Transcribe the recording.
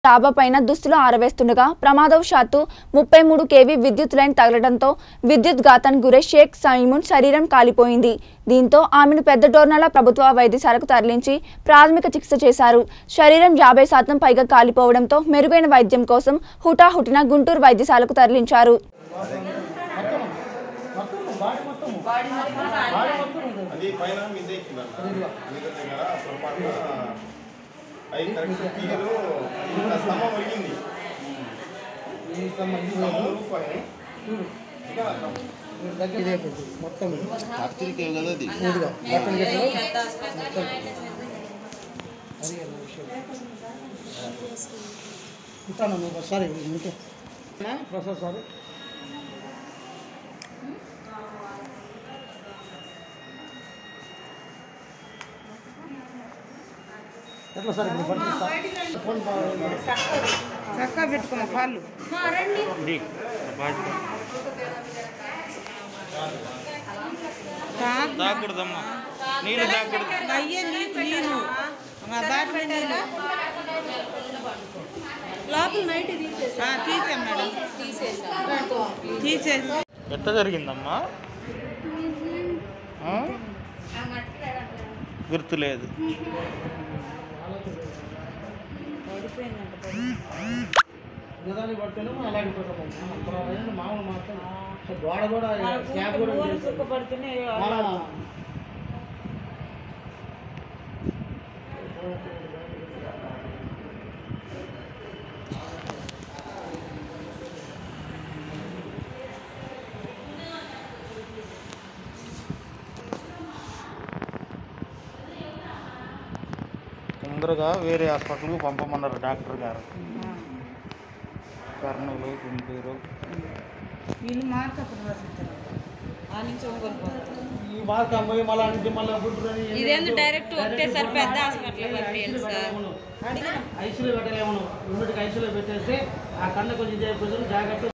డాబా పైన దుస్తులు ఆరవేస్తుండగా ప్రమాదవశాత్తు ముప్పై మూడు కేవీ విద్యుత్ లైన్ తగలడంతో విద్యుత్ ఘాతానికి గురై షేక్ సైమున్ శరీరం కాలిపోయింది దీంతో ఆమెను పెద్ద డోర్నల ప్రభుత్వ వైద్యశాలకు తరలించి ప్రాథమిక చికిత్స చేశారు శరీరం యాభై శాతం పైగా కాలిపోవడంతో మెరుగైన వైద్యం కోసం హుటాహుటిన గుంటూరు వైద్యశాలకు తరలించారు అది పైన మీద ఎక్కిందన్న మీద దగ్గర పొరపాటున అవి కరెక్ట్ తీగలు ఇంకా స్తంభం ఒరిగింది స్తంభం ఊరుకుపోయి ఇంకా ఇదే పెద్ద మొత్తం రాత్రికి కదా అది ఇదిగో మొత్తం గట్టిలో మొత్తం అది అన్న విషయం ఉంటాను నువ్వు ఒకసారి ఇంకే ప్రసాద్ సార్ ఎట్లా సార్ ఇప్పుడు పట్టిస్తా ఫోన్ బాగా చక్కగా పెట్టుకున్న కాళ్ళు తాకూడదమ్మా నీళ్ళు తాకూడదు అయ్యే నీకు నీరు మా దాంట్లో నీళ్ళు లోపల నైట్ తీసేసాం మేడం తీసేసి ఎట్ట జరిగిందమ్మా ఆ? గుర్తులేదు నిదానికి పడితేనేమో అలాగే పోతాము అప్పుడు ఏంటంటే మామూలు మాత్రం అసలు గోడ కూడా క్యాబ్ కూడా చేశారు. పడితేనే మన తొందరగా వేరే హాస్పిటల్కి పంపమన్నారు డాక్టర్ గారు కర్నూలు గుంటూరు వీళ్ళు మార్క్ అప్పుడు రాసిస్తారు ఆ నుంచి ఒంగోలు పోతారు ఈ మార్క్ అమ్మాయి మళ్ళీ అంటే మళ్ళీ గుడ్డు అని ఇదేంది డైరెక్ట్ ఒకటేసారి పెద్ద హాస్పిటల్ పంపించండి సార్ ఐసీలో పెట్టలేము ఇమ్మీడియట్గా ఐసీలో పెట్టేస్తే ఆ కన్ను కొంచెం చేయకపోతే జాగ్రత్త